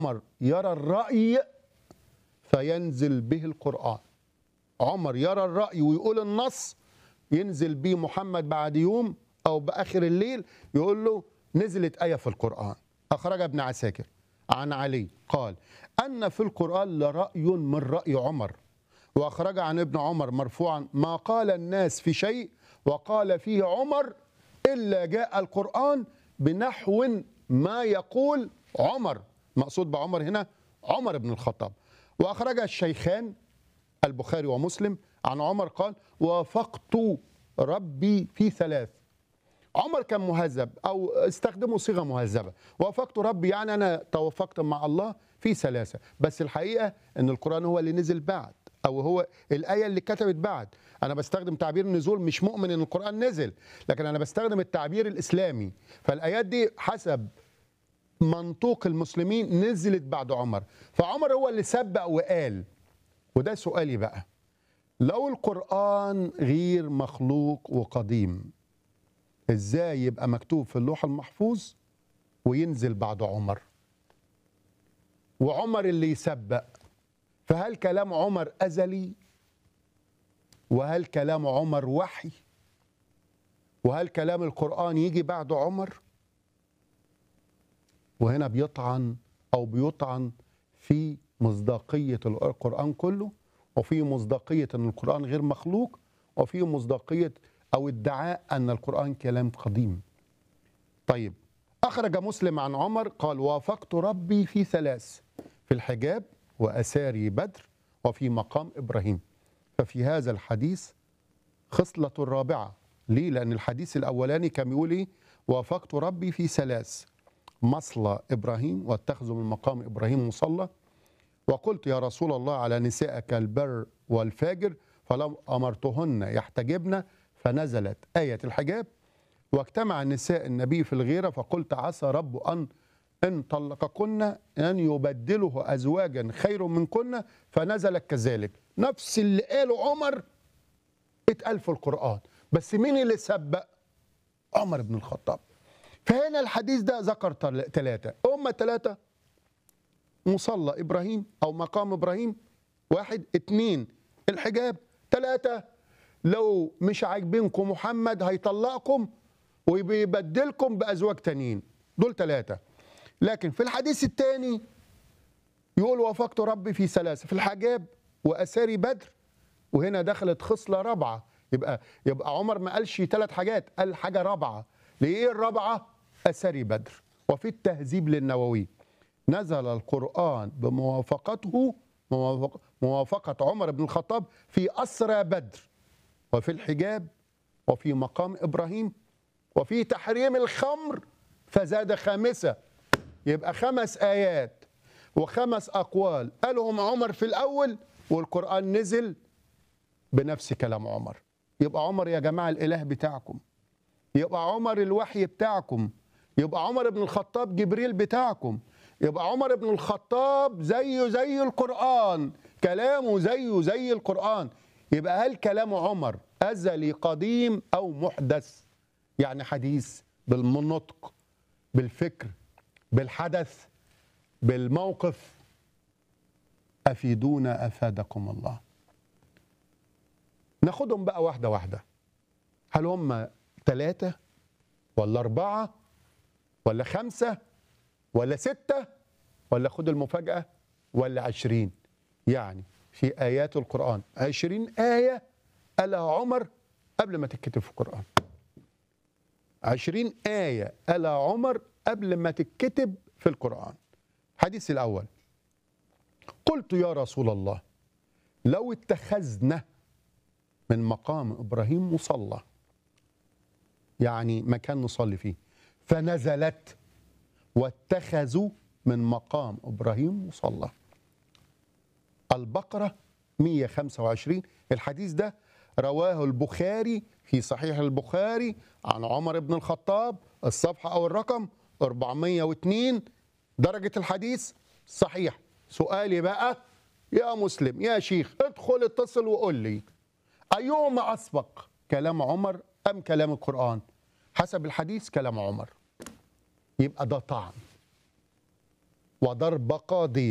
عمر يرى الرأي فينزل به القرآن عمر يرى الرأي ويقول النص ينزل به محمد بعد يوم أو بآخر الليل يقول له نزلت آية في القرآن أخرج ابن عساكر عن علي قال أن في القرآن لرأي من رأي عمر وأخرج عن ابن عمر مرفوعا ما قال الناس في شيء وقال فيه عمر إلا جاء القرآن بنحو ما يقول عمر مقصود بعمر هنا عمر بن الخطاب وأخرج الشيخان البخاري ومسلم عن عمر قال وافقت ربي في ثلاث عمر كان مهذب او استخدموا صيغه مهذبه وافقت ربي يعني انا توافقت مع الله في ثلاثه بس الحقيقه ان القران هو اللي نزل بعد او هو الايه اللي كتبت بعد انا بستخدم تعبير النزول مش مؤمن ان القران نزل لكن انا بستخدم التعبير الاسلامي فالايات دي حسب منطوق المسلمين نزلت بعد عمر فعمر هو اللي سبق وقال وده سؤالي بقى لو القرآن غير مخلوق وقديم ازاي يبقى مكتوب في اللوح المحفوظ وينزل بعد عمر وعمر اللي يسبق فهل كلام عمر أزلي وهل كلام عمر وحي وهل كلام القرآن يجي بعد عمر وهنا بيطعن أو بيطعن في مصداقية القرآن كله وفي مصداقية أن القرآن غير مخلوق وفي مصداقية أو ادعاء أن القرآن كلام قديم طيب أخرج مسلم عن عمر قال وافقت ربي في ثلاث في الحجاب وأساري بدر وفي مقام إبراهيم ففي هذا الحديث خصلة الرابعة ليه؟ لأن الحديث الأولاني كان بيقول إيه؟ وافقت ربي في ثلاث مصلى إبراهيم واتخذوا من مقام إبراهيم مصلى وقلت يا رسول الله على نسائك البر والفاجر فلم أمرتهن يحتجبن فنزلت آية الحجاب واجتمع نساء النبي في الغيرة فقلت عسى رب أن إن طلقكن أن يبدله أزواجا خير منكن فنزلت كذلك نفس اللي قاله عمر اتقال في القرآن بس مين اللي سبق عمر بن الخطاب فهنا الحديث ده ذكر ثلاثة هم ثلاثة مصلى إبراهيم أو مقام إبراهيم واحد اتنين الحجاب ثلاثة لو مش عاجبينكم محمد هيطلقكم ويبدلكم بأزواج تانيين دول ثلاثة لكن في الحديث الثاني يقول وافقت ربي في ثلاثة في الحجاب وأساري بدر وهنا دخلت خصلة رابعة يبقى يبقى عمر ما قالش ثلاث حاجات قال حاجة رابعة لإيه الرابعة أساري بدر وفي التهذيب للنووي نزل القرآن بموافقته موافق موافقة عمر بن الخطاب في أسرى بدر وفي الحجاب وفي مقام إبراهيم وفي تحريم الخمر فزاد خامسة يبقى خمس آيات وخمس أقوال قالهم عمر في الأول والقرآن نزل بنفس كلام عمر يبقى عمر يا جماعة الإله بتاعكم يبقى عمر الوحي بتاعكم يبقى عمر بن الخطاب جبريل بتاعكم يبقى عمر بن الخطاب زيه زي القرآن كلامه زيه زي القرآن يبقى هل كلام عمر أزلي قديم أو محدث يعني حديث بالنطق بالفكر بالحدث بالموقف أفيدونا أفادكم الله ناخدهم بقى واحدة واحدة هل هم ثلاثة ولا أربعة ولا خمسة ولا ستة ولا خد المفاجأة ولا عشرين يعني في آيات القرآن عشرين آية قالها عمر قبل ما تتكتب في القرآن عشرين آية قالها عمر قبل ما تتكتب في القرآن الحديث الأول قلت يا رسول الله لو اتخذنا من مقام إبراهيم مصلى يعني مكان نصلي فيه فنزلت واتخذوا من مقام ابراهيم مصلى. البقره 125 الحديث ده رواه البخاري في صحيح البخاري عن عمر بن الخطاب الصفحه او الرقم 402 درجه الحديث صحيح. سؤالي بقى يا مسلم يا شيخ ادخل اتصل وقول لي ايهما اسبق كلام عمر ام كلام القران؟ حسب الحديث كلام عمر. يبقى ده طعن وضرب قاضي